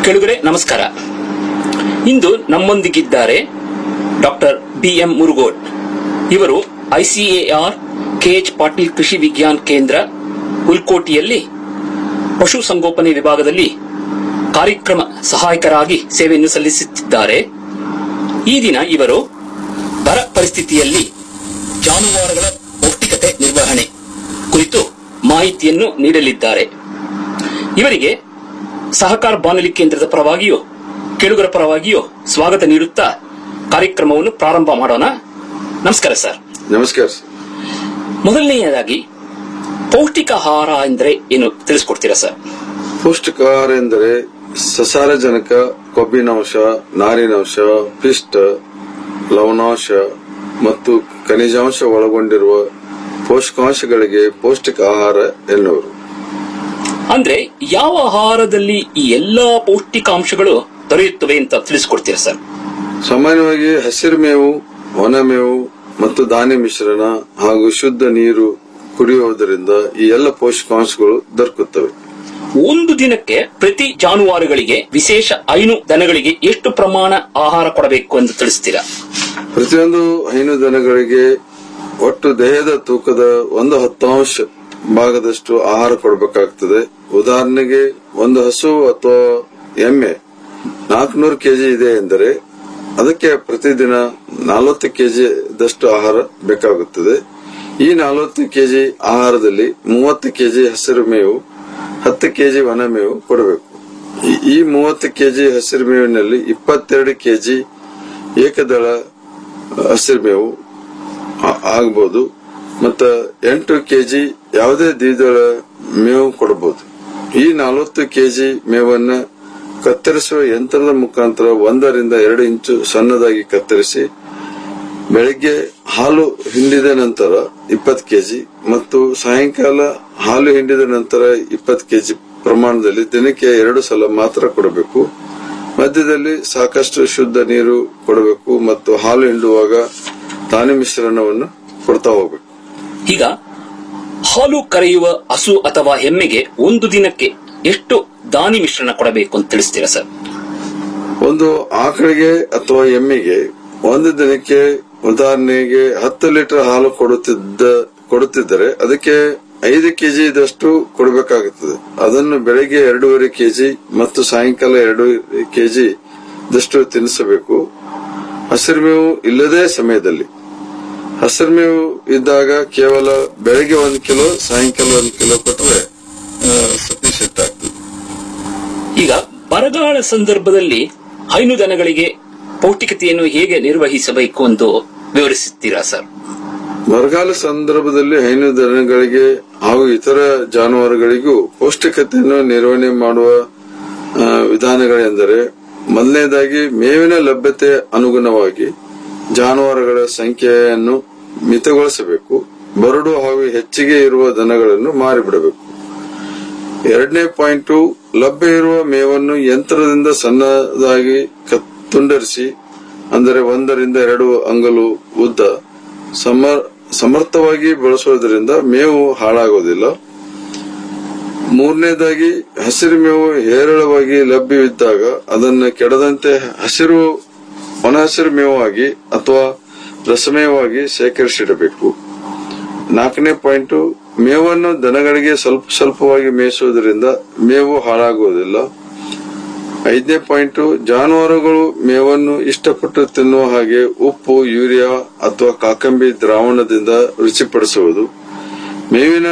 ಕೆಳಗಡೆ ನಮಸ್ಕಾರ ಇಂದು ನಮ್ಮೊಂದಿಗಿದ್ದಾರೆ ಡಾಕ್ಟರ್ ಬಿ ಎಂ ಮುರುಗೋಡ್ ಇವರು ಐಸಿಎಆರ್ ಕೆಎಚ್ ಪಾಟೀಲ್ ಕೃಷಿ ವಿಜ್ಞಾನ ಕೇಂದ್ರ ಹುಲ್ಕೋಟಿಯಲ್ಲಿ ಪಶು ಸಂಗೋಪನೆ ವಿಭಾಗದಲ್ಲಿ ಕಾರ್ಯಕ್ರಮ ಸಹಾಯಕರಾಗಿ ಸೇವೆಯನ್ನು ಸಲ್ಲಿಸುತ್ತಿದ್ದಾರೆ ಈ ದಿನ ಇವರು ಬರ ಪರಿಸ್ಥಿತಿಯಲ್ಲಿ ಜಾನುವಾರುಗಳ ಪೌಷ್ಟಿಕತೆ ನಿರ್ವಹಣೆ ಕುರಿತು ಮಾಹಿತಿಯನ್ನು ನೀಡಲಿದ್ದಾರೆ ಇವರಿಗೆ ಸಹಕಾರ ಬಾನುಲಿ ಕೇಂದ್ರದ ಪರವಾಗಿಯೂ ಕೆಳುಗರ ಪರವಾಗಿಯೂ ಸ್ವಾಗತ ನೀಡುತ್ತಾ ಕಾರ್ಯಕ್ರಮವನ್ನು ಪ್ರಾರಂಭ ಮಾಡೋಣ ನಮಸ್ಕಾರ ಸರ್ ನಮಸ್ಕಾರ ಸರ್. ಮೊದಲನೆಯದಾಗಿ ಪೌಷ್ಟಿಕಾಹಾರ ಎಂದರೆ ಏನು ತಿಳಿಸ್ಕೊಡ್ತೀರಾ ಸರ್ ಪೌಷ್ಟಿಕಾಹಾರ ಎಂದರೆ ಸಸಾರಜನಕ ಕೊಬ್ಬಿನಾಂಶ ನಾರಿನಾಂಶ ಪಿಷ್ಟ ಲವಣಾಂಶ ಮತ್ತು ಖನಿಜಾಂಶ ಒಳಗೊಂಡಿರುವ ಪೋಷಕಾಂಶಗಳಿಗೆ ಪೌಷ್ಟಿಕ ಆಹಾರ ಎನ್ನುವರು ಅಂದ್ರೆ ಯಾವ ಆಹಾರದಲ್ಲಿ ಈ ಎಲ್ಲಾ ಪೌಷ್ಟಿಕಾಂಶಗಳು ದೊರೆಯುತ್ತವೆ ಅಂತ ತಿಳಿಸ್ಕೊಡ್ತೀರಾ ಸರ್ ಸಾಮಾನ್ಯವಾಗಿ ಹಸಿರು ಮೇವು ಒಣ ಮೇವು ಮತ್ತು ಧಾನ್ಯ ಮಿಶ್ರಣ ಹಾಗೂ ಶುದ್ಧ ನೀರು ಕುಡಿಯುವುದರಿಂದ ಈ ಎಲ್ಲ ಪೋಷಕಾಂಶಗಳು ದೊರಕುತ್ತವೆ ಒಂದು ದಿನಕ್ಕೆ ಪ್ರತಿ ಜಾನುವಾರುಗಳಿಗೆ ವಿಶೇಷ ಹೈನು ದನಗಳಿಗೆ ಎಷ್ಟು ಪ್ರಮಾಣ ಆಹಾರ ಕೊಡಬೇಕು ಎಂದು ತಿಳಿಸ್ತೀರಾ ಪ್ರತಿಯೊಂದು ಹೈನು ದನಗಳಿಗೆ ಒಟ್ಟು ದೇಹದ ತೂಕದ ಒಂದು ಹತ್ತಾಂಶ ಭಾಗದಷ್ಟು ಆಹಾರ ಕೊಡಬೇಕಾಗ್ತದೆ ಉದಾಹರಣೆಗೆ ಒಂದು ಹಸು ಅಥವಾ ಎಮ್ಮೆ ನಾಲ್ಕುನೂರು ಕೆಜಿ ಇದೆ ಎಂದರೆ ಅದಕ್ಕೆ ಪ್ರತಿದಿನ ನಲವತ್ತು ಕೆಜಿದಷ್ಟು ಆಹಾರ ಬೇಕಾಗುತ್ತದೆ ಈ ನಲವತ್ತು ಕೆಜಿ ಆಹಾರದಲ್ಲಿ ಮೂವತ್ತು ಕೆಜಿ ಹಸಿರು ಮೇವು ಹತ್ತು ಕೆಜಿ ಒಣ ಮೇವು ಕೊಡಬೇಕು ಈ- ಈ ಮೂವತ್ತು ಕೆಜಿ ಹಸಿರು ಮೇವಿನಲ್ಲಿ ಇಪ್ಪತ್ತೆರಡು ಕೆಜಿ ಏಕದಳ ಹಸಿರು ಮೇವು ಆ- ಆಗ್ಬೋದು ಮತ್ತ ಎಂಟು ಕೆಜಿ ಯಾವುದೇ ದ್ವಿದಳ ಮೇವು ಕೊಡಬಹುದು ಈ ನಲವತ್ತು ಕೆಜಿ ಮೇವನ್ನ ಕತ್ತರಿಸುವ ಯಂತ್ರದ ಮುಖಾಂತರ ಒಂದರಿಂದ ಎರಡು ಇಂಚು ಸಣ್ಣದಾಗಿ ಕತ್ತರಿಸಿ ಬೆಳಿಗ್ಗೆ ಹಾಲು ಹಿಂಡಿದ ನಂತರ ಇಪ್ಪತ್ತು ಕೆಜಿ ಮತ್ತು ಸಾಯಂಕಾಲ ಹಾಲು ಹಿಂಡಿದ ನಂತರ ಇಪ್ಪತ್ತು ಕೆಜಿ ಪ್ರಮಾಣದಲ್ಲಿ ದಿನಕ್ಕೆ ಎರಡು ಸಲ ಮಾತ್ರ ಕೊಡಬೇಕು ಮಧ್ಯದಲ್ಲಿ ಸಾಕಷ್ಟು ಶುದ್ಧ ನೀರು ಕೊಡಬೇಕು ಮತ್ತು ಹಾಲು ಹಿಂಡುವಾಗ ಧಾನ್ಯ ಮಿಶ್ರಣವನ್ನು ಕೊಡ್ತಾ ಹೋಗ್ಬೇಕು ಈಗ ಹಾಲು ಕರೆಯುವ ಹಸು ಅಥವಾ ಎಮ್ಮೆಗೆ ಒಂದು ದಿನಕ್ಕೆ ಎಷ್ಟು ದಾನಿ ಮಿಶ್ರಣ ಕೊಡಬೇಕು ಅಂತ ತಿಳಿಸ್ತೀರಾ ಸರ್ ಒಂದು ಆಕಳಿಗೆ ಅಥವಾ ಎಮ್ಮೆಗೆ ಒಂದು ದಿನಕ್ಕೆ ಉದಾಹರಣೆಗೆ ಹತ್ತು ಲೀಟರ್ ಹಾಲು ಕೊಡುತ್ತಿದ್ದ ಕೊಡುತ್ತಿದ್ದರೆ ಅದಕ್ಕೆ ಐದು ಕೆಜಿ ಇದಷ್ಟು ಕೊಡಬೇಕಾಗುತ್ತದೆ ಅದನ್ನು ಬೆಳಗ್ಗೆ ಎರಡೂವರೆ ಕೆಜಿ ಮತ್ತು ಸಾಯಂಕಾಲ ಎರಡು ಕೆಜಿ ದಷ್ಟು ತಿನ್ನಿಸಬೇಕು ಹಸಿರು ಮೇವು ಇಲ್ಲದೇ ಸಮಯದಲ್ಲಿ ಹಸಿರು ಮೇವು ಇದ್ದಾಗ ಕೇವಲ ಬೆಳಗ್ಗೆ ಒಂದು ಕಿಲೋ ಸಾಯಂಕಾಲ ಒಂದು ಕಿಲೋ ಕೊಟ್ಟರೆ ಸಫಿಷಿಯಂಟ್ ಆಗ್ತದೆ ಈಗ ಬರಗಾಲ ಸಂದರ್ಭದಲ್ಲಿ ಹೈನು ದನಗಳಿಗೆ ಪೌಷ್ಟಿಕತೆಯನ್ನು ಹೇಗೆ ನಿರ್ವಹಿಸಬೇಕು ಎಂದು ವಿವರಿಸುತ್ತೀರಾ ಸರ್ ಬರಗಾಲ ಸಂದರ್ಭದಲ್ಲಿ ಹೈನು ದನಗಳಿಗೆ ಹಾಗೂ ಇತರ ಜಾನುವಾರುಗಳಿಗೂ ಪೌಷ್ಟಿಕತೆಯನ್ನು ನಿರ್ವಹಣೆ ಮಾಡುವ ಆ, ವಿಧಾನಗಳೆಂದರೆ ಮೊದಲನೇದಾಗಿ ಮೇವಿನ ಲಭ್ಯತೆ ಅನುಗುಣವಾಗಿ ಜಾನುವಾರುಗಳ ಸಂಖ್ಯೆಯನ್ನು ಮಿತಗೊಳಿಸಬೇಕು ಬರಡು ಹಾಗೂ ಹೆಚ್ಚಿಗೆ ಇರುವ ದನಗಳನ್ನು ಮಾರಿಬಿಡಬೇಕು ಎರಡನೇ ಪಾಯಿಂಟ್ ಲಭ್ಯ ಇರುವ ಮೇವನ್ನು ಯಂತ್ರದಿಂದ ಸಣ್ಣದಾಗಿ ಕ- ತುಂಡರಿಸಿ ಅಂದರೆ ಒಂದರಿಂದ ಎರಡು ಅಂಗಲು ಉದ್ದ ಸಮರ್ ಸಮರ್ಥವಾಗಿ ಬಳಸುವುದರಿಂದ ಮೇವು ಹಾಳಾಗುವುದಿಲ್ಲ ಮೂರನೇದಾಗಿ ಹಸಿರು ಮೇವು ಹೇರಳವಾಗಿ ಲಭ್ಯವಿದ್ದಾಗ ಅದನ್ನು ಕೆಡದಂತೆ ಹಸಿರು ಒಣ ಹಸಿರು ಮೇವಾಗಿ ಅಥವಾ ರಸಮೇವಾಗಿ ಶೇಖರಿಸಿಡಬೇಕು ನಾಲ್ಕನೇ ಪಾಯಿಂಟ್ ಮೇವನ್ನು ದನಗಳಿಗೆ ಸ್ವಲ್ಪ ಸ್ವಲ್ಪವಾಗಿ ಮೇಯಿಸುವುದರಿಂದ ಮೇವು ಹಾಳಾಗುವುದಿಲ್ಲ ಐದನೇ ಪಾಯಿಂಟ್ ಜಾನುವಾರುಗಳು ಮೇವನ್ನು ಇಷ್ಟಪಟ್ಟು ತಿನ್ನುವ ಹಾಗೆ ಉಪ್ಪು ಯೂರಿಯಾ ಅಥವಾ ಕಾಕಂಬಿ ದ್ರಾವಣದಿಂದ ರುಚಿಪಡಿಸುವುದು ಮೇವಿನ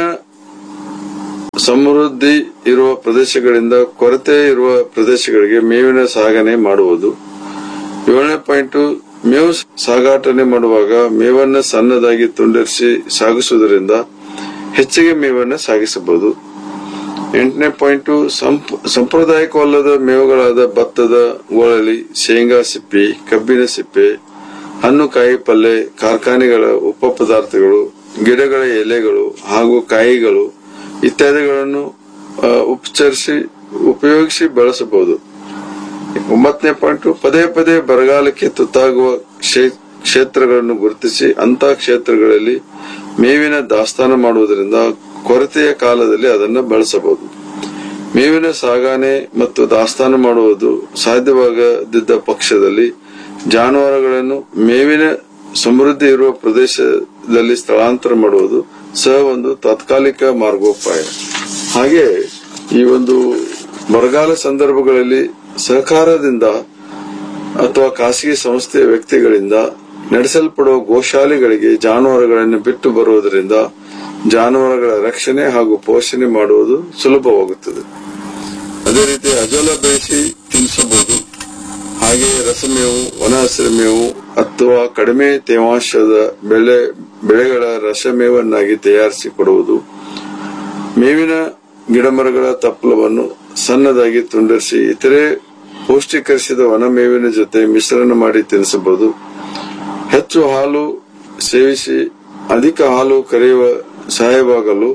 ಸಮೃದ್ಧಿ ಇರುವ ಪ್ರದೇಶಗಳಿಂದ ಕೊರತೆ ಇರುವ ಪ್ರದೇಶಗಳಿಗೆ ಮೇವಿನ ಸಾಗಣೆ ಮಾಡುವುದು ಏಳನೇ ಪಾಯಿಂಟ್ ಮೇವು ಸಾಗಾಟನೆ ಮಾಡುವಾಗ ಮೇವನ್ನು ಸಣ್ಣದಾಗಿ ತುಂಡರಿಸಿ ಸಾಗಿಸುವುದರಿಂದ ಹೆಚ್ಚಿಗೆ ಮೇವನ್ನು ಸಾಗಿಸಬಹುದು ಎಂಟನೇ ಪಾಯಿಂಟ್ ಸಾಂಪ್ರದಾಯಿಕವಲ್ಲದ ಮೇವುಗಳಾದ ಭತ್ತದ ಗೋಳಲಿ ಶೇಂಗಾ ಸಿಪ್ಪಿ ಕಬ್ಬಿನ ಸಿಪ್ಪೆ ಹಣ್ಣು ಕಾಯಿ ಪಲ್ಯ ಕಾರ್ಖಾನೆಗಳ ಉಪ ಪದಾರ್ಥಗಳು ಗಿಡಗಳ ಎಲೆಗಳು ಹಾಗೂ ಕಾಯಿಗಳು ಇತ್ಯಾದಿಗಳನ್ನು ಆ, ಉಪಚರಿಸಿ ಉಪಯೋಗಿಸಿ ಬಳಸಬಹುದು ಒಂಬತ್ತನೇ ಪಾಯಿಂಟ್ ಪದೇ ಪದೇ ಬರಗಾಲಕ್ಕೆ ತುತ್ತಾಗುವ ಕ್ಷೇ- ಕ್ಷೇತ್ರಗಳನ್ನು ಗುರುತಿಸಿ ಅಂತಹ ಕ್ಷೇತ್ರಗಳಲ್ಲಿ ಮೇವಿನ ದಾಸ್ತಾನು ಮಾಡುವುದರಿಂದ ಕೊರತೆಯ ಕಾಲದಲ್ಲಿ ಅದನ್ನು ಬಳಸಬಹುದು ಮೇವಿನ ಸಾಗಾಣೆ ಮತ್ತು ದಾಸ್ತಾನು ಮಾಡುವುದು ಸಾಧ್ಯವಾಗದಿದ್ದ ಪಕ್ಷದಲ್ಲಿ ಜಾನುವಾರುಗಳನ್ನು ಮೇವಿನ ಸಮೃದ್ಧಿ ಇರುವ ಪ್ರದೇಶದಲ್ಲಿ ಸ್ಥಳಾಂತರ ಮಾಡುವುದು ಸಹ ಒಂದು ತಾತ್ಕಾಲಿಕ ಮಾರ್ಗೋಪಾಯ ಹಾಗೆ ಈ ಒಂದು ಬರಗಾಲ ಸಂದರ್ಭಗಳಲ್ಲಿ ಸಹಕಾರದಿಂದ ಅಥವಾ ಖಾಸಗಿ ಸಂಸ್ಥೆಯ ವ್ಯಕ್ತಿಗಳಿಂದ ನಡೆಸಲ್ಪಡುವ ಗೋಶಾಲೆಗಳಿಗೆ ಜಾನುವಾರುಗಳನ್ನು ಬಿಟ್ಟು ಬರುವುದರಿಂದ ಜಾನುವಾರುಗಳ ರಕ್ಷಣೆ ಹಾಗೂ ಪೋಷಣೆ ಮಾಡುವುದು ಸುಲಭವಾಗುತ್ತದೆ ಅದೇ ರೀತಿ ಅಜೋಲ ಬೆಳೆಸಿ ತಿನ್ನಿಸಬಹುದು ಹಾಗೆ ರಸಮೇವು ಒಣ ಹಸಿರು ಮೇವು ಅಥವಾ ಕಡಿಮೆ ತೇವಾಂಶದ ಬೆಳೆ ಬೆಳೆಗಳ ರಸಮೇವನ್ನಾಗಿ ತಯಾರಿಸಿ ಕೊಡುವುದು ಮೇವಿನ ಗಿಡಮರಗಳ ತಪ್ಪಲವನ್ನು ಸಣ್ಣದಾಗಿ ತುಂಡರಿಸಿ ಇತರೆ ಪೌಷ್ಟಿಕರಿಸಿದ ಒಣಮೇವಿನ ಜೊತೆ ಮಿಶ್ರಣ ಮಾಡಿ ತಿನ್ನಿಸಬಹುದು ಹೆಚ್ಚು ಹಾಲು ಸೇವಿಸಿ ಅಧಿಕ ಹಾಲು ಕರೆಯುವ ಸಹಾಯವಾಗಲು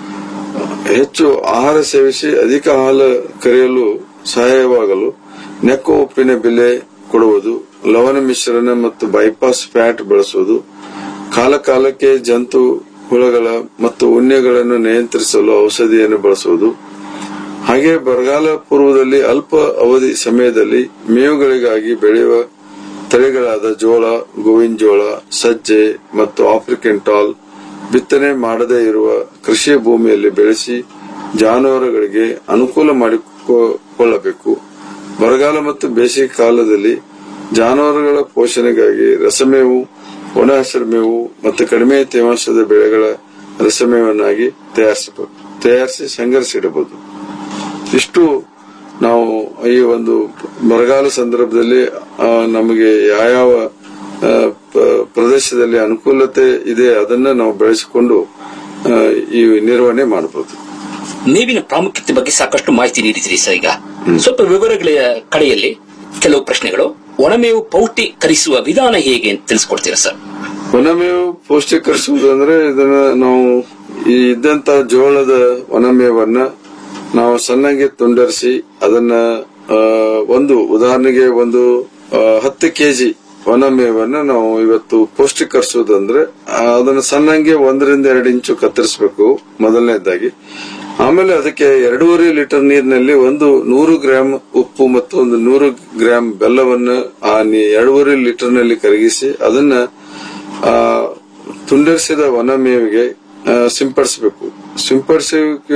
ಹೆಚ್ಚು ಆಹಾರ ಸೇವಿಸಿ ಅಧಿಕ ಹಾಲು ಕರೆಯಲು ಸಹಾಯವಾಗಲು ನೆಕ್ಕು ಉಪ್ಪಿನ ಬೆಲೆ ಕೊಡುವುದು ಲವಣ ಮಿಶ್ರಣ ಮತ್ತು ಬೈಪಾಸ್ ಫ್ಯಾಟ್ ಬಳಸುವುದು ಕಾಲ ಕಾಲಕ್ಕೆ ಜಂತು ಹುಳಗಳ ಮತ್ತು ಉಣ್ಣೆಗಳನ್ನು ನಿಯಂತ್ರಿಸಲು ಔಷಧಿಯನ್ನು ಬಳಸುವುದು ಹಾಗೆ ಬರಗಾಲ ಪೂರ್ವದಲ್ಲಿ ಅಲ್ಪ ಅವಧಿ ಸಮಯದಲ್ಲಿ ಮೇವುಗಳಿಗಾಗಿ ಬೆಳೆಯುವ ತಳಿಗಳಾದ ಜೋಳ ಗೋವಿನ ಜೋಳ ಸಜ್ಜೆ ಮತ್ತು ಆಫ್ರಿಕನ್ ಟಾಲ್ ಬಿತ್ತನೆ ಮಾಡದೇ ಇರುವ ಕೃಷಿ ಭೂಮಿಯಲ್ಲಿ ಬೆಳೆಸಿ ಜಾನುವಾರುಗಳಿಗೆ ಅನುಕೂಲ ಮಾಡಿಕೊಳ್ಳಬೇಕು ಬರಗಾಲ ಮತ್ತು ಬೇಸಿಗೆ ಕಾಲದಲ್ಲಿ ಜಾನುವಾರುಗಳ ಪೋಷಣೆಗಾಗಿ ರಸಮೇವು ಒಣ ಹಸಿರು ಮೇವು ಮತ್ತು ಕಡಿಮೆ ತೇವಾಂಶದ ಬೆಳೆಗಳ ರಸಮೇವನ್ನಾಗಿ ತಯಾರಿಸಬಹುದು ತಯಾರಿಸಿ ಸಂಗ್ರಹಿಸಿಡಬಹುದು ಇಷ್ಟು ನಾವು ಈ ಒಂದು ಬರಗಾಲ ಸಂದರ್ಭದಲ್ಲಿ ಆ, ನಮಗೆ ಯಾವ್ಯಾವ ಆ, ಪ- ಪ್ರದೇಶದಲ್ಲಿ ಅನುಕೂಲತೆ ಇದೆ ಅದನ್ನ ನಾವು ಬೆಳೆಸಿಕೊಂಡು ಆ, ಈ ನಿರ್ವಹಣೆ ಮಾಡಬಹುದು ಮೇವಿನ ಪ್ರಾಮುಖ್ಯತೆ ಬಗ್ಗೆ ಸಾಕಷ್ಟು ಮಾಹಿತಿ ನೀಡಿದ್ರಿ ಸರ್ ಈಗ ಸ್ವಲ್ಪ ವಿವರಗಳ ಕಡೆಯಲ್ಲಿ ಕೆಲವು ಪ್ರಶ್ನೆಗಳು ಒಣಮೇವು ಪೌಷ್ಟಿಕರಿಸುವ ವಿಧಾನ ಹೇಗೆ ಅಂತ ತಿಳಿಸ್ಕೊಡ್ತೀರಾ ಸರ್ ಒಣಮೇವು ಪೌಷ್ಟಿಕರಿಸುವುದು ಅಂದ್ರೆ ಇದನ್ನ ನಾವು ಈ ಇದ್ದಂತ ಜೋಳದ ಒಣಮೇವನ್ನ ನಾವು ಸಣ್ಣಗೆ ತುಂಡರಿಸಿ ಅದನ್ನ ಆ, ಒಂದು ಉದಾಹರಣೆಗೆ ಒಂದು ಆ, ಹತ್ತು ಕೆಜಿ ಒಣಮೇವನ್ನ ನಾವು ಇವತ್ತು ಪೌಷ್ಟಿಕರಿಸುವುದಂದ್ರೆ ಆ, ಅದನ್ನ ಸಣ್ಣಂಗೆ ಒಂದರಿಂದ ಎರಡು ಇಂಚು ಕತ್ತರಿಸಬೇಕು ಮೊದಲನೇದಾಗಿ ಆಮೇಲೆ ಅದಕ್ಕೆ ಎರಡೂವರೆ ಲೀಟರ್ ನೀರಿನಲ್ಲಿ ಒಂದು ನೂರು ಗ್ರಾಂ ಉಪ್ಪು ಮತ್ತು ಒಂದು ನೂರು ಗ್ರಾಂ ಬೆಲ್ಲವನ್ನು ಆ ನೀ- ಎರಡೂವರೆ ಲೀಟರ್ ನಲ್ಲಿ ಕರಗಿಸಿ ಅದನ್ನ ಆ, ತುಂಡರಿಸಿದ ಒಣ ಮೇವಿಗೆ ಆ, ಸಿಂಪಡಿಸಬೇಕು ಸಿಂಪಡಿಸಿ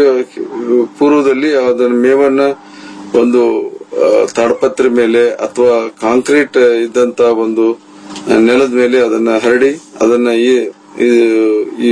ಪೂರ್ವದಲ್ಲಿ ಅದನ್ನ ಮೇವನ್ನ ಒಂದು ಆ, ತಾಡ್ಪತ್ರೆ ಮೇಲೆ ಅಥವಾ ಕಾಂಕ್ರೀಟ್ ಇದ್ದಂತ ಒಂದು ಆ, ನೆಲದ ಮೇಲೆ ಅದನ್ನ ಹರಡಿ ಅದನ್ನ ಈ ಈ- ಈ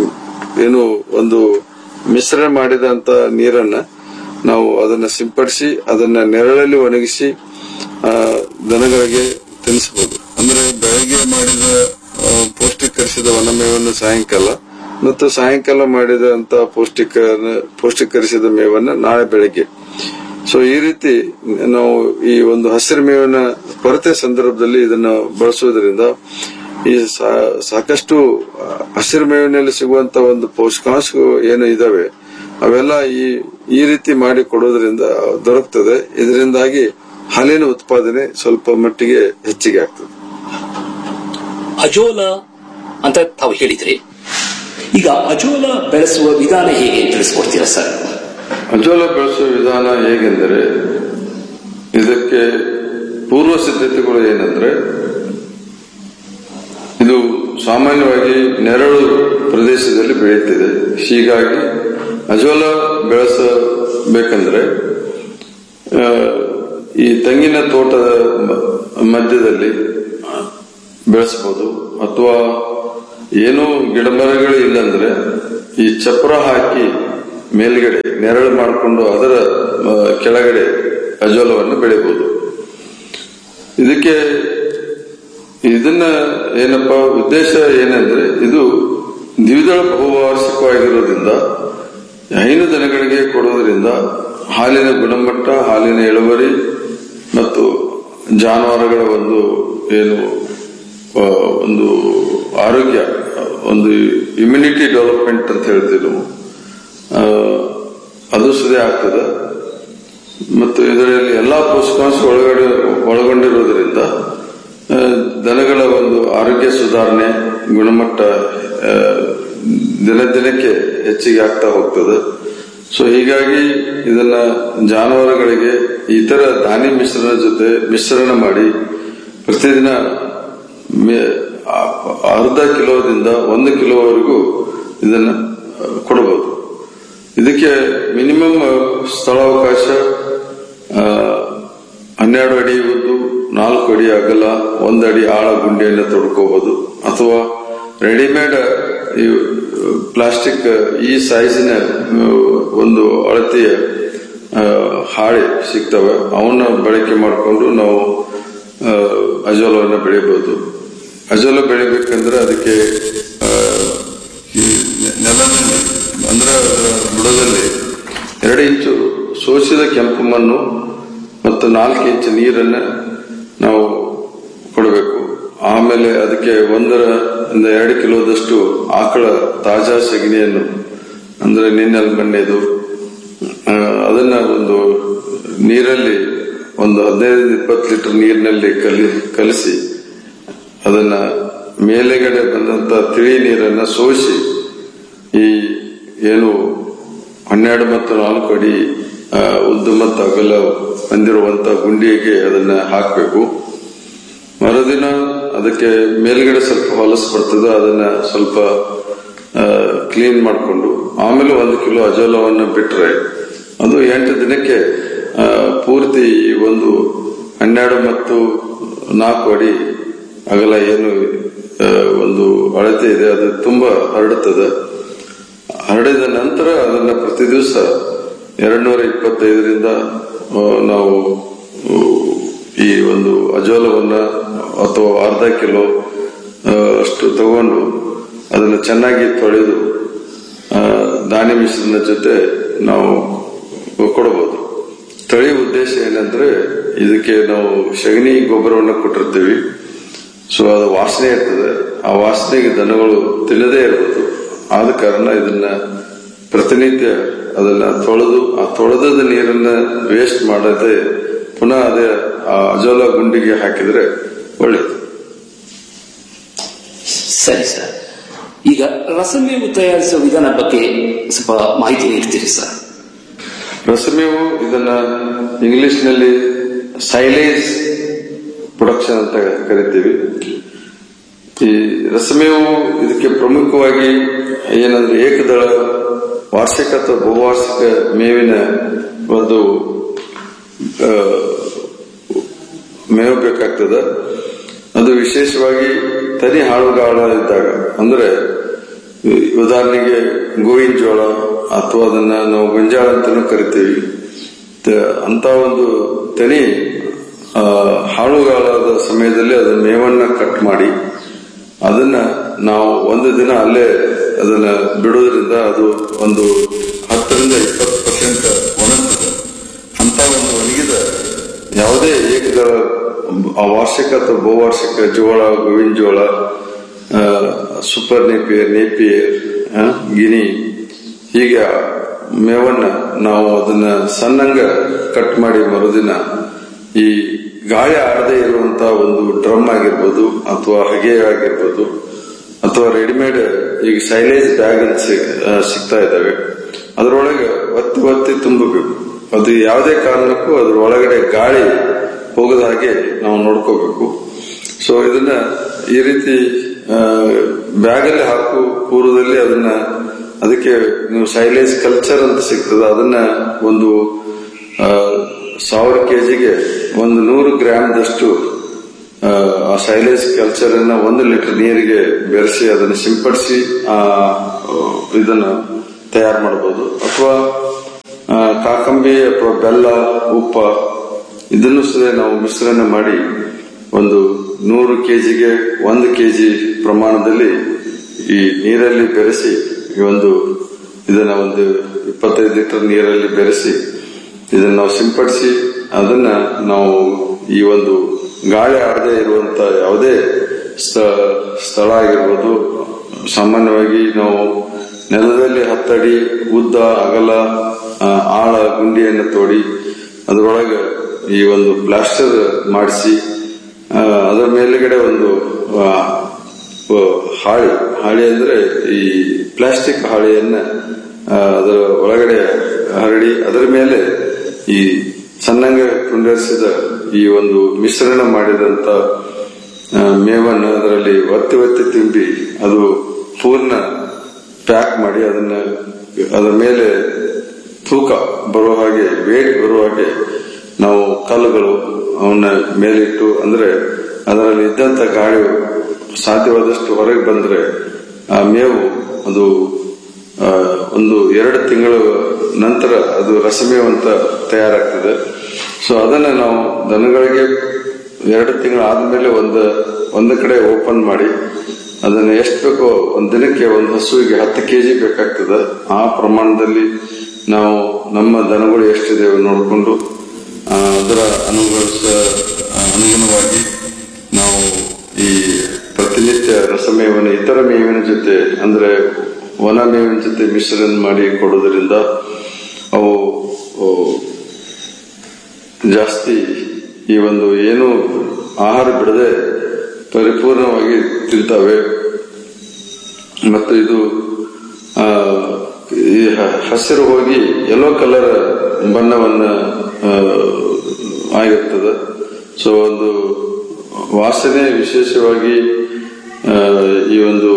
ಏನು ಒಂದು ಮಿಶ್ರಣ ಮಾಡಿದಂತ ನೀರನ್ನ ನಾವು ಅದನ್ನ ಸಿಂಪಡಿಸಿ ಅದನ್ನ ನೆರಳಲ್ಲಿ ಒಣಗಿಸಿ ಆ, ದನಗಳಿಗೆ ತಿನ್ನಿಸಬಹುದು ಅಂದ್ರೆ ಬೆಳಗ್ಗೆ ಮಾಡಿದ ಆ, ಪೌಷ್ಟಿಕರಿಸಿದ ಒಣಮೇವನ್ನು ಸಾಯಂಕಾಲ ಮತ್ತು ಸಾಯಂಕಾಲ ಮಾಡಿದಂತ ಪೌಷ್ಟಿಕ ಪೌಷ್ಟಿಕರಿಸಿದ ಮೇವನ್ನ ನಾಳೆ ಬೆಳಗ್ಗೆ ಸೊ ಈ ರೀತಿ ನಾವು ಈ ಒಂದು ಹಸಿರು ಮೇವಿನ ಕೊರತೆ ಸಂದರ್ಭದಲ್ಲಿ ಇದನ್ನು ಬಳಸುವುದರಿಂದ ಈ ಸಾ- ಸಾಕಷ್ಟು ಆ, ಹಸಿರು ಮೇವಿನಲ್ಲಿ ಸಿಗುವಂತ ಒಂದು ಪೋಷಕಾಂಶಗಳು ಏನು ಇದಾವೆ ಅವೆಲ್ಲ ಈ ಈ ರೀತಿ ಮಾಡಿ ಕೊಡೋದ್ರಿಂದ ದೊರಕ್ತದೆ ಇದರಿಂದಾಗಿ ಹಾಲಿನ ಉತ್ಪಾದನೆ ಸ್ವಲ್ಪ ಮಟ್ಟಿಗೆ ಹೆಚ್ಚಿಗೆ ಆಗ್ತದೆ ಅಜೋಲ ಅಂತ ತಾವು ಹೇಳಿದ್ರಿ ಈಗ ಅಜೋಲ ಬೆಳೆಸುವ ವಿಧಾನ ಹೇಗೆ ತಿಳಿಸ್ಕೊಡ್ತೀರಾ ಸರ್ ಅಜೋಲ ಬೆಳೆಸುವ ವಿಧಾನ ಹೇಗೆಂದರೆ ಇದಕ್ಕೆ ಪೂರ್ವ ಸಿದ್ಧತೆಗಳು ಏನಂದ್ರೆ ಇದು ಸಾಮಾನ್ಯವಾಗಿ ನೆರಳು ಪ್ರದೇಶದಲ್ಲಿ ಬೆಳೆಯುತ್ತಿದೆ ಹೀಗಾಗಿ ಅಜೋಲ ಬೆಳೆಸಬೇಕಂದ್ರೆ ಆ, ಈ ತೆಂಗಿನ ತೋಟದ ಮ- ಮಧ್ಯದಲ್ಲಿ ಬೆಳೆಸಬಹುದು ಅಥವಾ ಏನೂ ಗಿಡಮರಗಳು ಇಲ್ಲಂದ್ರೆ ಈ ಚಪ್ರ ಹಾಕಿ ಮೇಲ್ಗಡೆ ನೆರಳು ಮಾಡಿಕೊಂಡು ಅದರ ಆ, ಕೆಳಗಡೆ ಅಜೋಲವನ್ನು ಬೆಳೆಯಬಹುದು ಇದಕ್ಕೆ ಇದನ್ನ ಏನಪ್ಪ ಉದ್ದೇಶ ಏನಂದ್ರೆ ಇದು ದ್ವಿದಳ ಬಹುವಾರ್ಷಿಕವಾಗಿರೋದ್ರಿಂದ ಹೈನು ದನಗಳಿಗೆ ಕೊಡುವುದರಿಂದ ಹಾಲಿನ ಗುಣಮಟ್ಟ ಹಾಲಿನ ಇಳುವರಿ ಮತ್ತು ಜಾನುವಾರುಗಳ ಒಂದು ಏನು ಆ, ಒಂದು ಆರೋಗ್ಯ ಒಂದು ಇಮ್ಯುನಿಟಿ ಡೆವಲಪ್ಮೆಂಟ್ ಅಂತ ಹೇಳ್ತೀವಿ ನಾವು ಆ, ಅದು ಸುದೇ ಆಗ್ತದೆ ಮತ್ತು ಇದರಲ್ಲಿ ಎಲ್ಲಾ ಪೋಷಕಾಂಶ ಒಳಗಡೆ ಒಳಗೊಂಡಿರುವುದರಿಂದ ಆ, ದನಗಳ ಒಂದು ಆರೋಗ್ಯ ಸುಧಾರಣೆ ಗುಣಮಟ್ಟ ಆ, ದಿನ ದಿನಕ್ಕೆ ಹೆಚ್ಚಿಗೆ ಆಗ್ತಾ ಹೋಗ್ತದೆ ಸೊ ಹೀಗಾಗಿ ಇದನ್ನ ಜಾನುವಾರುಗಳಿಗೆ ಇತರ ಧಾನ್ಯ ಮಿಶ್ರಣ ಜೊತೆ ಮಿಶ್ರಣ ಮಾಡಿ ಪ್ರತಿದಿನ ಮೇ- ಆ- ಅರ್ಧ ಕಿಲೋದಿಂದ ಒಂದು ಕಿಲೋವರೆಗೂ ಇದನ್ನ ಆ, ಕೊಡಬಹುದು ಇದಕ್ಕೆ ಮಿನಿಮಮ್ ಸ್ಥಳಾವಕಾಶ ಆ, ಹನ್ನೆರಡು ಅಡಿ ಉದ್ದು ನಾಲ್ಕು ಅಡಿ ಅಗಲ ಒಂದು ಅಡಿ ಆಳ ಗುಂಡಿಯನ್ನು ತೊಡ್ಕೋಬಹುದು ಅಥವಾ ರೆಡಿಮೇಡ್ ಈ ಪ್ಲಾಸ್ಟಿಕ್ ಈ ಸೈಜಿನ ಆ, ಒಂದು ಅಳತೆಯ ಆ, ಹಾಳೆ ಸಿಗ್ತವೆ ಅವನ್ನ ಬಳಕೆ ಮಾಡಿಕೊಂಡು ನಾವು ಆ, ಅಜೋಲವನ್ನು ಬೆಳಿಬಹುದು ಅಜೋಲ ಬೆಳಿಬೇಕಂದ್ರೆ ಅದಕ್ಕೆ ಆ, ಈ ನೆಲದಲ್ಲಿ ಅಂದ್ರೆ ಬುಡದಲ್ಲಿ ಎರಡು ಇಂಚು ಸೋಸಿದ ಕೆಂಪು ಮಣ್ಣು ಮತ್ತು ನಾಲ್ಕು ಇಂಚು ನೀರನ್ನ ನಾವು ಕೊಡಬೇಕು ಆಮೇಲೆ ಅದಕ್ಕೆ ಒಂದರ ಇಂದ ಎರಡು ಕಿಲೋದಷ್ಟು ಆಕಳ ತಾಜಾ ಸಗಣಿಯನ್ನು ಅಂದ್ರೆ ನಿನ್ನೆಲ್ ಮಣ್ಣೆದು ಆ, ಅದನ್ನ ಒಂದು ನೀರಲ್ಲಿ ಒಂದು ಹದಿನೈದು ಇಪ್ಪತ್ತು ಲೀಟರ್ ನೀರಿನಲ್ಲಿ ಕಲಿ ಕಲಿಸಿ ಅದನ್ನ ಮೇಲೆಗಡೆ ಬಂದಂತ ತಿಳಿ ನೀರನ್ನ ಸೋಸಿ ಈ ಏನು ಹನ್ನೆರಡು ಮತ್ತು ನಾಲ್ಕು ಅಡಿ ಆ, ಉದ್ದ ಮತ್ತು ಅಗಲ ಹೊಂದಿರುವಂತ ಗುಂಡಿಗೆ ಅದನ್ನ ಹಾಕಬೇಕು ಮರುದಿನ ಅದಕ್ಕೆ ಮೇಲ್ಗಡೆ ಸ್ವಲ್ಪ ಹೊಲಸು ಬರ್ತದೆ ಅದನ್ನ ಸ್ವಲ್ಪ ಕ್ಲೀನ್ ಮಾಡಿಕೊಂಡು ಆಮೇಲೆ ಒಂದು ಕಿಲೋ ಅಜೋಲವನ್ನು ಬಿಟ್ರೆ ಅದು ಎಂಟು ದಿನಕ್ಕೆ ಆ, ಪೂರ್ತಿ ಈ ಒಂದು ಹನ್ನೆರಡು ಮತ್ತು ನಾಲ್ಕು ಅಡಿ ಅಗಲ ಏನು ಆ, ಒಂದು ಅಳತೆ ಇದೆ ಅದು ತುಂಬಾ ಹರಡುತ್ತದೆ ಹರಡಿದ ನಂತರ ಅದನ್ನ ಪ್ರತಿ ದಿವಸ ಎರಡ್ನೂರ ಇಪ್ಪತ್ತೈದರಿಂದ ಆ, ನಾವು ಆ, ಈ ಒಂದು ಅಜೋಲವನ್ನ ಅಥವಾ ಅರ್ಧ ಕಿಲೋ ಆ, ಅಷ್ಟು ತಗೊಂಡು ಅದನ್ನು ಚೆನ್ನಾಗಿ ತೊಳೆದು ಆ, ಧಾನ್ಯ ಮಿಶ್ರಣ ಜೊತೆ ನಾವು ಕೊಡಬಹುದು ತಳಿ ಉದ್ದೇಶ ಏನಂದ್ರೆ ಇದಕ್ಕೆ ನಾವು ಸಗಣಿ ಗೊಬ್ಬರವನ್ನು ಕೊಟ್ಟಿರ್ತೀವಿ ಸೊ ಅದು ವಾಸನೆ ಇರ್ತದೆ ಆ ವಾಸನೆಗೆ ದನಗಳು ತಿನ್ನದೇ ಇರ್ಬೋದು ಆದ ಕಾರಣ ಇದನ್ನ ಪ್ರತಿನಿತ್ಯ ಅದನ್ನ ತೊಳೆದು ಆ ತೊಳೆದ ನೀರನ್ನ ವೇಸ್ಟ್ ಮಾಡದೆ ಪುನಃ ಅದೇ ಆ ಅಜೋಲ ಗುಂಡಿಗೆ ಹಾಕಿದ್ರೆ ಒಳ್ಳೇದು ಸರಿ ಸರ್ ಈಗ ರಸಮೇವು ತಯಾರಿಸುವ ವಿಧಾನ ಬಗ್ಗೆ ಸ್ವಲ್ಪ ಮಾಹಿತಿ ನೀಡ್ತೀರಿ ಸರ್ ರಸಮೇವು ಇದನ್ನ ಇಂಗ್ಲಿಷ್ ನಲ್ಲಿ ಸೈಲೇಜ್ ಪ್ರೊಡಕ್ಷನ್ ಅಂತ ಕರಿತೀವಿ ಈ ರಸಮೇವು ಇದಕ್ಕೆ ಪ್ರಮುಖವಾಗಿ ಏನಂದ್ರೆ ಏಕದಳ ವಾರ್ಷಿಕ ಅಥವಾ ಬಹುವಾರ್ಷಿಕ ಮೇವಿನ ಒಂದು ಆ, ಮೇವು ಬೇಕಾಗ್ತದೆ ಅದು ವಿಶೇಷವಾಗಿ ತನಿ ಹಾಳುಗಾಳ ಇದ್ದಾಗ ಅಂದ್ರೆ ಈ ಉದಾಹರಣೆಗೆ ಗೋವಿನ ಜೋಳ ಅಥವಾ ಅದನ್ನ ನಾವು ಗೊಂಜಾಳ ಅಂತಾನೂ ಕರಿತೀವಿ ತ- ಅಂತ ಒಂದು ತನಿ ಆ, ಹಾಳುಗಾಲದ ಸಮಯದಲ್ಲಿ ಅದನ್ನ ಮೇವನ್ನ ಕಟ್ ಮಾಡಿ ಅದನ್ನ ನಾವು ಒಂದು ದಿನ ಅಲ್ಲೇ ಅದನ್ನ ಬಿಡೋದ್ರಿಂದ ಅದು ಒಂದು ಹತ್ತರಿಂದ ಇಪ್ಪತ್ತು ಪರ್ಸೆಂಟ್ ಒಣಗ್ತದೆ ಅಂತ ಒಂದು ಒಣಗಿದ ಯಾವುದೇ ಏಕದಳ ಆ ವಾರ್ಷಿಕ ಅಥವಾ ಬಹುವಾರ್ಷಿಕ ಜೋಳ ಗೋವಿನ ಜೋಳ ಆ, ಸೂಪರ್ ನೇಪಿಯರ್ ನೇಪಿಯರ್ ಆ, ಗಿನಿ ಹೀಗೆ ಮೇವನ್ನ ನಾವು ಅದನ್ನ ಸಣ್ಣಂಗ ಕಟ್ ಮಾಡಿ ಮರುದಿನ ಈ ಗಾಳಿ ಆಡದೆ ಇರುವಂತ ಒಂದು ಡ್ರಮ್ ಆಗಿರ್ಬೋದು ಅಥವಾ ಹಗೆ ಆಗಿರ್ಬೋದು ಅಥವಾ ರೆಡಿಮೇಡ್ ಈಗ ಸೈಲೇಜ್ ಬ್ಯಾಗ್ ಅಂತ ಸಿಗ್- ಆ, ಸಿಗ್ತಾ ಇದ್ದಾವೆ ಅದರೊಳಗೆ ಒತ್ತಿ ಒತ್ತಿ ತುಂಬಬೇಕು ಅದು ಯಾವುದೇ ಕಾರಣಕ್ಕೂ ಅದ್ರ ಒಳಗಡೆ ಗಾಳಿ ಹೋಗದ ಹಾಗೆ ನಾವು ನೋಡ್ಕೋಬೇಕು ಸೊ ಇದನ್ನ ಈ ರೀತಿ ಬ್ಯಾಗಲ್ಲಿ ಹಾಕು ಪೂರ್ವದಲ್ಲಿ ಅದನ್ನ ಅದಕ್ಕೆ ನೀವು ಸೈಲೇಜ್ ಕಲ್ಚರ್ ಅಂತ ಸಿಗ್ತದೆ ಅದನ್ನ ಒಂದು ಆ, ಸಾವಿರ ಕೆಜಿಗೆ ಒಂದು ನೂರು ಗ್ರಾಮ್ದಷ್ಟು ಆ, ಆ ಸೈಲೇಜ್ ಕಲ್ಚರ್ ಅನ್ನ ಒಂದು ಲೀಟರ್ ನೀರಿಗೆ ಬೆರೆಸಿ ಅದನ್ನು ಸಿಂಪಡಿಸಿ ಆ ಇದನ್ನ ತಯಾರು ಮಾಡಬಹುದು ಅಥವಾ ಆ, ಕಾಕಂಬಿ ಅಥವಾ ಬೆಲ್ಲ ಉಪ್ಪ ಇದನ್ನು ಸಹ ನಾವು ಮಿಶ್ರಣ ಮಾಡಿ ಒಂದು ನೂರು ಕೆಜಿಗೆ ಒಂದು ಕೆಜಿ ಪ್ರಮಾಣದಲ್ಲಿ ಈ ನೀರಲ್ಲಿ ಬೆರೆಸಿ ಈ ಒಂದು ಇದನ್ನ ಒಂದು ಇಪ್ಪತ್ತೈದು ಲೀಟರ್ ನೀರಲ್ಲಿ ಬೆರೆಸಿ ಇದನ್ನ ನಾವು ಸಿಂಪಡಿಸಿ ಅದನ್ನ ನಾವು ಈ ಒಂದು ಗಾಳಿ ಆಡದೆ ಇರುವಂತ ಯಾವುದೇ ಸ್ಥ- ಸ್ಥಳ ಆಗಿರ್ಬೋದು ಸಾಮಾನ್ಯವಾಗಿ ನಾವು ನೆಲದಲ್ಲಿ ಹತ್ತಡಿ ಉದ್ದ ಅಗಲ ಆ, ಆಳ ಗುಂಡಿಯನ್ನು ತೋಡಿ ಅದರೊಳಗೆ ಈ ಒಂದು ಪ್ಲಾಸ್ಟರ್ ಮಾಡಿಸಿ ಆ, ಅದರ ಮೇಲುಗಡೆ ಒಂದು ಆ, ಆ, ಹಾಳಿ ಹಾಳಿ ಅಂದ್ರೆ ಈ ಪ್ಲಾಸ್ಟಿಕ್ ಹಾಳಿಯನ್ನ ಆ, ಅದರ ಒಳಗಡೆ ಹರಡಿ ಅದರ ಮೇಲೆ ಈ ಸಣ್ಣಂಗ ತುಂಡರಿಸಿದ ಈ ಒಂದು ಮಿಶ್ರಣ ಮಾಡಿದಂತ ಆ, ಮೇವನ್ನು ಅದರಲ್ಲಿ ಒತ್ತಿ ಒತ್ತಿ ತುಂಬಿ ಅದು ಪೂರ್ಣ ಪ್ಯಾಕ್ ಮಾಡಿ ಅದನ್ನ ಅದರ ಮೇಲೆ ತೂಕ ಬರುವ ಹಾಗೆ ವೇಟ್ ಬರುವ ಹಾಗೆ ನಾವು ಕಲ್ಲುಗಳು ಅವನ್ನ ಮೇಲಿಟ್ಟು ಅಂದ್ರೆ ಅದರಲ್ಲಿ ಇದ್ದಂತ ಗಾಳಿ ಸಾಧ್ಯವಾದಷ್ಟು ಹೊರಗೆ ಬಂದ್ರೆ ಆ ಮೇವು ಅದು ಆ, ಒಂದು ಎರಡು ತಿಂಗಳ ನಂತರ ಅದು ರಸಮೇವು ಅಂತ ತಯಾರಾಗ್ತದೆ ಸೊ ಅದನ್ನ ನಾವು ದನಗಳಿಗೆ ಎರಡು ತಿಂಗಳು ಆದ್ಮೇಲೆ ಒಂದು ಒಂದು ಕಡೆ ಓಪನ್ ಮಾಡಿ ಅದನ್ನ ಎಷ್ಟು ಬೇಕೋ ಒಂದ್ ದಿನಕ್ಕೆ ಒಂದು ಹಸುವಿಗೆ ಹತ್ತು ಕೆಜಿ ಬೇಕಾಗ್ತದೆ ಆ ಪ್ರಮಾಣದಲ್ಲಿ ನಾವು ನಮ್ಮ ದನಗಳು ಎಷ್ಟಿದೆ ನೋಡಿಕೊಂಡು ಅದರ ಅನುಗುಣಿಸ ಅನುಗುಣವಾಗಿ ನಾವು ಈ ಪ್ರತಿನಿತ್ಯ ರಸಮೇವನ ಇತರ ಮೇವಿನ ಜೊತೆ ಅಂದ್ರೆ ವನ ಮೇವಿನ ಜೊತೆ ಮಿಶ್ರಣ ಮಾಡಿ ಕೊಡೋದ್ರಿಂದ ಅವು ಅವು ಜಾಸ್ತಿ ಈ ಒಂದು ಏನು ಆಹಾರ ಬಿಡದೆ ಪರಿಪೂರ್ಣವಾಗಿ ತಿಂತವೆ ಮತ್ತು ಇದು ಆ, ಈ ಹ- ಹಸಿರು ಹೋಗಿ ಯೆಲ್ಲೋ ಕಲರ್ ಬಣ್ಣವನ್ನ ಆ, ಆಗಿರ್ತದೆ ಸೊ ಒಂದು ವಾಸನೆ ವಿಶೇಷವಾಗಿ ಆ, ಈ ಒಂದು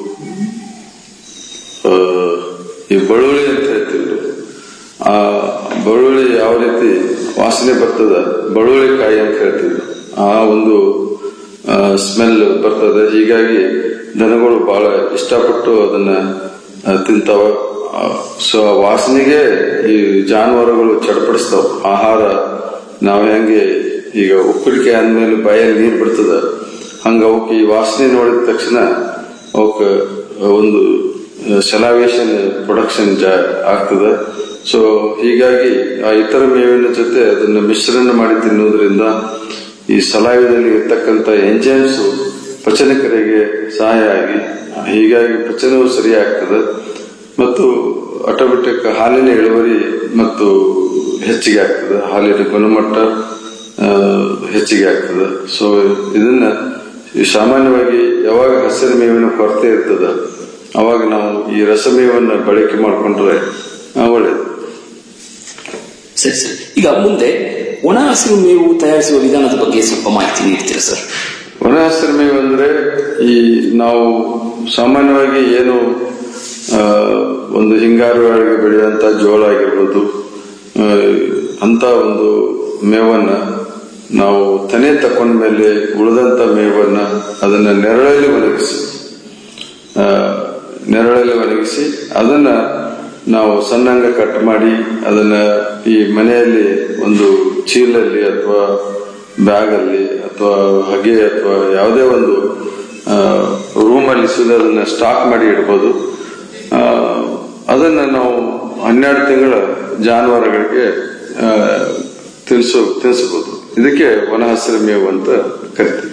ಆ, ಈ ಬೆಳ್ಳುಳ್ಳಿ ಅಂತ ಹೇಳ್ತೀವಿ ಆ ಬೆಳ್ಳುಳ್ಳಿ ಯಾವ ರೀತಿ ವಾಸನೆ ಬರ್ತದ ಬೆಳ್ಳುಳ್ಳಿ ಕಾಯಿ ಅಂತ ಹೇಳ್ತೀವಿ ಆ ಒಂದು ಸ್ಮೆಲ್ ಬರ್ತದೆ ಹೀಗಾಗಿ ದನಗಳು ಬಹಳ ಇಷ್ಟಪಟ್ಟು ಅದನ್ನ ಆ, ತಿಂತಾವ ಸೊ ಆ ವಾಸನೆಗೆ ಈ ಜಾನುವಾರುಗಳು ಚಡ್ಪಡಿಸ್ತಾವ ಆಹಾರ ನಾವು ಹೆಂಗೆ ಈಗ ಉಪ್ಪಿಡಿಕೆ ಅಂದ್ಮೇಲೆ ಬಾಯಲ್ಲಿ ನೀರು ಬಿಡ್ತದ ಹಂಗ ಅವಕ್ಕೆ ಈ ವಾಸನೆ ನೋಡಿದ ತಕ್ಷಣ ಅವಕ್ಕೆ ಒಂದು ಸೆಲಾವೇಶನ್ ಪ್ರೊಡಕ್ಷನ್ ಆಗ್ತದೆ ಸೊ ಹೀಗಾಗಿ ಆ ಇತರ ಮೇವಿನ ಜೊತೆ ಅದನ್ನು ಮಿಶ್ರಣ ಮಾಡಿ ತಿನ್ನುವುದರಿಂದ ಈ ಸಲಾಯದಲ್ಲಿ ಇರ್ತಕ್ಕಂಥ ಎಂಜೈಮ್ಸ್ ಪಚನಕರಿಗೆ ಸಹಾಯ ಆಗಿ ಹೀಗಾಗಿ ಪಚನವು ಸರಿಯಾಗ್ತದೆ ಮತ್ತು ಆಟೋಮೆಟಿಕ್ ಹಾಲಿನ ಇಳುವರಿ ಮತ್ತು ಹೆಚ್ಚಿಗೆ ಆಗ್ತದೆ ಹಾಲಿನ ಗುಣಮಟ್ಟ ಆ, ಹೆಚ್ಚಿಗೆ ಆಗ್ತದೆ ಸೊ ಇದನ್ನ ಈ ಸಾಮಾನ್ಯವಾಗಿ ಯಾವಾಗ ಹಸಿರು ಮೇವಿನ ಕೊರತೆ ಇರ್ತದ ಅವಾಗ ನಾವು ಈ ರಸಮೇವನ್ನ ಬಳಕೆ ಮಾಡಿಕೊಂಡ್ರೆ ಒಳ್ಳೇದು ಸರಿ ಸರ್ ಈಗ ಮುಂದೆ ಒಣ ಹಸಿರು ಮೇವು ತಯಾರಿಸುವ ವಿಧಾನದ ಬಗ್ಗೆ ಸ್ವಲ್ಪ ಮಾಹಿತಿ ನೀಡ್ತೀರಾ ಸರ್ ಒಣ ಹಸಿರು ಮೇವು ಅಂದ್ರೆ ಈ ನಾವು ಸಾಮಾನ್ಯವಾಗಿ ಏನು ಆ, ಒಂದು ಹಿಂಗಾರು ಒಳಗೆ ಬೆಳೆಯುವಂತ ಜೋಳ ಆಗಿರ್ಬೋದು ಆ, ಅಂತ ಒಂದು ಮೇವನ್ನ ನಾವು ತನೆ ತಕೊಂಡ ಮೇಲೆ ಉಳಿದಂತ ಮೇವನ್ನ ಅದನ್ನ ನೆರಳಲ್ಲಿ ಒಣಗಿಸಿ ಆ, ನೆರಳಲ್ಲಿ ಒಣಗಿಸಿ ಅದನ್ನ ನಾವು ಸಣ್ಣಂಗ ಕಟ್ ಮಾಡಿ ಅದನ್ನ ಈ ಮನೆಯಲ್ಲಿ ಒಂದು ಚೀಲಲ್ಲಿ ಅಥವಾ ಬ್ಯಾಗ್ ಅಲ್ಲಿ ಅಥವಾ ಹಗೆ ಅಥವಾ ಯಾವುದೇ ಒಂದು ರೂಮಲ್ಲಿ ಸುದ ಅದನ್ನ ಸ್ಟಾಕ್ ಮಾಡಿ ಇಡ್ಬೋದು ಆ, ಅದನ್ನ ನಾವು ಹನ್ನೆರಡು ತಿಂಗಳ ಜಾನುವಾರುಗಳಿಗೆ ಆ, ತಿನ್ಸು ತಿನ್ಸಬಹುದು ಇದಕ್ಕೆ ವನ ಹಸಿರು ಮೇವು ಅಂತ ಕರಿತೀವಿ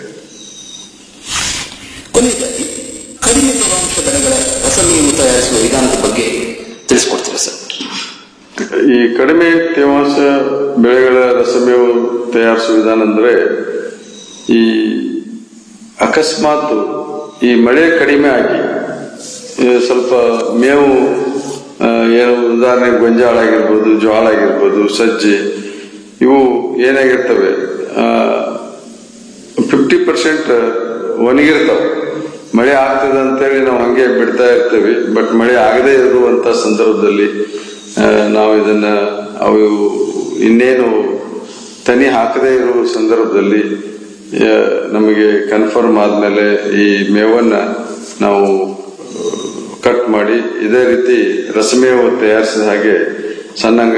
ಕೊನೆಯದಾಗಿ ಕಡಿಮೆ ತೇವಾಂಶ ಬೆಳೆಗಳ ರಸಮೇವು ತಯಾರಿಸುವ ವಿಧಾನದ ಬಗ್ಗೆ ತಿಳಿಸ್ಕೊಡ್ತೀರಾ ಸರ್ ಈ ಕಡಿಮೆ ತೇವಾಂಶ ಬೆಳೆಗಳ ರಸಮೇವು ತಯಾರಿಸುವ ವಿಧಾನ ಅಂದ್ರೆ ಈ ಅಕಸ್ಮಾತ್ ಈ ಮಳೆ ಕಡಿಮೆ ಆಗಿ ಈ ಸ್ವಲ್ಪ ಮೇವು ಆ, ಏನು ಉದಾಹರಣೆಗೆ ಗೊಂಜಾಳ ಆಗಿರ್ಬೋದು ಜೋಳ ಆಗಿರ್ಬೋದು ಸಜ್ಜೆ ಇವು ಏನಾಗಿರ್ತವೆ ಫಿಫ್ಟಿ ಪರ್ಸೆಂಟ್ ಒಣಗಿರ್ತಾವೆ ಮಳೆ ಆಗ್ತದೆ ಅಂತೇಳಿ ನಾವು ಹಂಗೆ ಬಿಡ್ತಾ ಇರ್ತೇವೆ ಬಟ್ ಮಳೆ ಆಗದೇ ಇರುವಂತ ಸಂದರ್ಭದಲ್ಲಿ ಆ, ನಾವು ಇದನ್ನ ಅವು ಇನ್ನೇನು ತನಿ ಹಾಕದೇ ಇರುವ ಸಂದರ್ಭದಲ್ಲಿ ಆ, ನಮಗೆ ಕನ್ಫರ್ಮ್ ಆದ್ಮೇಲೆ ಈ ಮೇವನ್ನ ನಾವು ಕಟ್ ಮಾಡಿ ಇದೇ ರೀತಿ ರಸಮೇವು ತಯಾರಿಸಿದ ಹಾಗೆ ಸಣ್ಣ